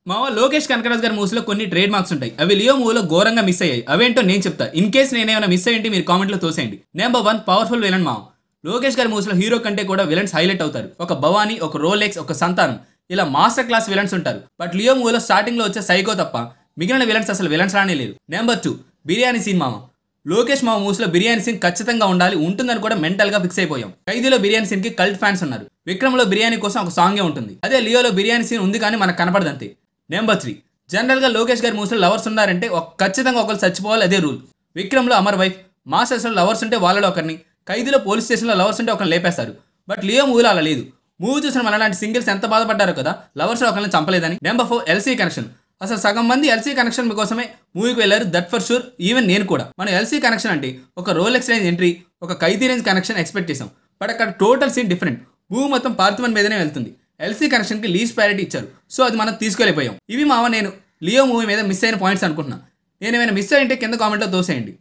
మావ లోకేష్ కనకరాజ్ గారి మూవీలో కొన్ని ట్రేడ్ మార్క్స్ ఉంటాయి అవి లియో మూవీలో ఘోరంగా మిస్ అయ్యాయి అవేంటో నేను చెప్తా ఇన్ కేస్ నేనేమైనా మిస్ అయ్యింటే మీరు కామెంట్లో తోసేయండి నెంబర్ వన్ పవర్ఫుల్ విలన్ మావ లోకేష్ గారి మూవీలో హీరో కంటే కూడా విలన్స్ హైలైట్ అవుతారు ఒక భవానీ ఒక రోలెక్స్ ఒక సంతానం ఇలా మాస్టర్ క్లాస్ విలన్స్ ఉంటారు బట్ లియో మూవీలో స్టార్టింగ్ లో వచ్చే సైకో తప్ప మిగిలిన విలన్స్ అసలు విలన్స్ రానే లేరు నెంబర్ టూ బిర్యానీ సీన్ మామ లోకేష్ మామ మూవీలో బిర్యానీ సీన్ ఖచ్చితంగా ఉండాలి ఉంటుందని కూడా మెంటల్ గా ఫిక్స్ అయిపోయాం ఖైదీలో బిర్యానీ సీన్ కి కల్ట్ ఫ్యాన్స్ ఉన్నారు విక్రమ్ లో బిర్యానీ కోసం ఒక సాంగే ఉంటుంది అదే లియోలో బిర్యానీ సీన్ ఉంది కానీ మనకు కనపడదు అంతే నెంబర్ త్రీ జనరల్ గా లోకేష్ గారి మూవీలో లవర్స్ ఉన్నారంటే ఒక ఖచ్చితంగా ఒకరు చచ్చిపోవాలి అదే రూల్ విక్రమ్ లో అమర్ వైఫ్ మాస్టర్స్ లో లవర్స్ ఉంటే వాళ్ళలో ఒకరిని ఖైదీలో పోలీస్ స్టేషన్లో లవర్స్ ఉంటే ఒకరిని లేపేస్తారు బట్ లియో మూవీలో అలా లేదు మూవీ చూసిన మనలాంటి సింగిల్స్ ఎంత బాధపడ్డారో కదా లవర్స్ ఒకరిని చంపలేదని నెంబర్ ఫోర్ ఎల్సీ కనెక్షన్ అసలు సగం మంది ఎల్సీ కనెక్షన్ కోసమే మూవీకి వెళ్ళారు దట్ ఫర్ షూర్ ఈవెన్ నేను కూడా మన ఎల్సీ కనెక్షన్ అంటే ఒక రోలెక్స్ రేంజ్ ఎంట్రీ ఒక ఖైదీ రేంజ్ కనెక్షన్ ఎక్స్పెక్ట్ చేసాం బట్ అక్కడ టోటల్ సీన్ డిఫరెంట్ మూవీ మొత్తం పార్థివన్ మీదనే వెళ్తుంది ఎల్సీ కనెక్షన్కి లీజ్ ప్రయారిటీ ఇచ్చారు సో అది మనం తీసుకోలేకపోయాం ఇవి మావ నేను లియో మూవీ మీద మిస్ అయిన పాయింట్స్ అనుకుంటున్నా నేను ఏమైనా మిస్ అయింటే కింద కామెంట్లో తోసేయండి